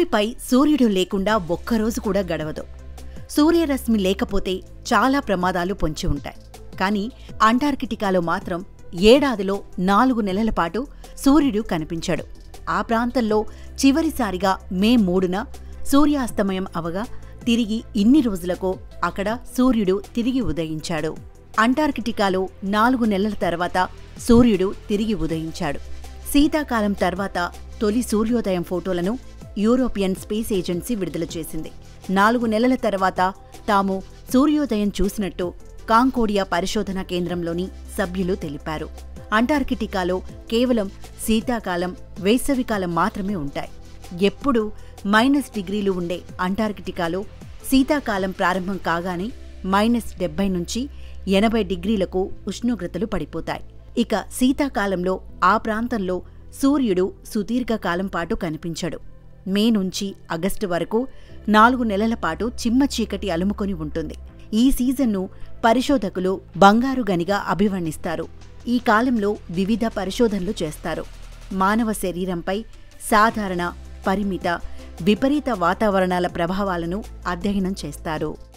భూమిపై సూర్యుడు లేకుండా ఒక్కరోజు కూడా గడవదు సూర్యరశ్మి లేకపోతే చాలా ప్రమాదాలు పొంచి ఉంటాయి కానీ అంటార్కిటికాలో మాత్రం ఏడాదిలో నాలుగు నెలల పాటు సూర్యుడు కనిపించాడు ఆ ప్రాంతంలో చివరిసారిగా మే మూడున సూర్యాస్తమయం అవగా తిరిగి ఇన్ని రోజులకు అక్కడ సూర్యుడు తిరిగి ఉదయించాడు అంటార్కిటికాలో నాలుగు నెలల తర్వాత సూర్యుడు తిరిగి ఉదయించాడు శీతాకాలం తర్వాత తొలి సూర్యోదయం ఫోటోలను యూరోపియన్ స్పేస్ ఏజెన్సీ విడుదల చేసింది నాలుగు నెలల తర్వాత తాము సూర్యోదయం చూసినట్టు కాంకోడియా పరిశోధనా కేంద్రంలోని సభ్యులు తెలిపారు అంటార్కిటికాలో కేవలం శీతాకాలం వేసవికాలం మాత్రమే ఉంటాయి ఎప్పుడూ మైనస్ డిగ్రీలు ఉండే అంటార్కిటికాలో శీతాకాలం ప్రారంభం కాగానే మైనస్ డెబ్బై నుంచి ఎనభై డిగ్రీలకు ఉష్ణోగ్రతలు పడిపోతాయి ఇక శీతాకాలంలో ఆ ప్రాంతంలో సూర్యుడు సుదీర్ఘకాలం పాటు కనిపించడు మే నుంచి ఆగస్టు వరకు నాలుగు నెలల పాటు చిమ్మ చీకటి అలుముకొని ఉంటుంది ఈ సీజన్ను పరిశోధకులు బంగారు గనిగా అభివర్ణిస్తారు ఈ కాలంలో వివిధ పరిశోధనలు చేస్తారు మానవ శరీరంపై సాధారణ పరిమిత విపరీత వాతావరణాల ప్రభావాలను అధ్యయనం చేస్తారు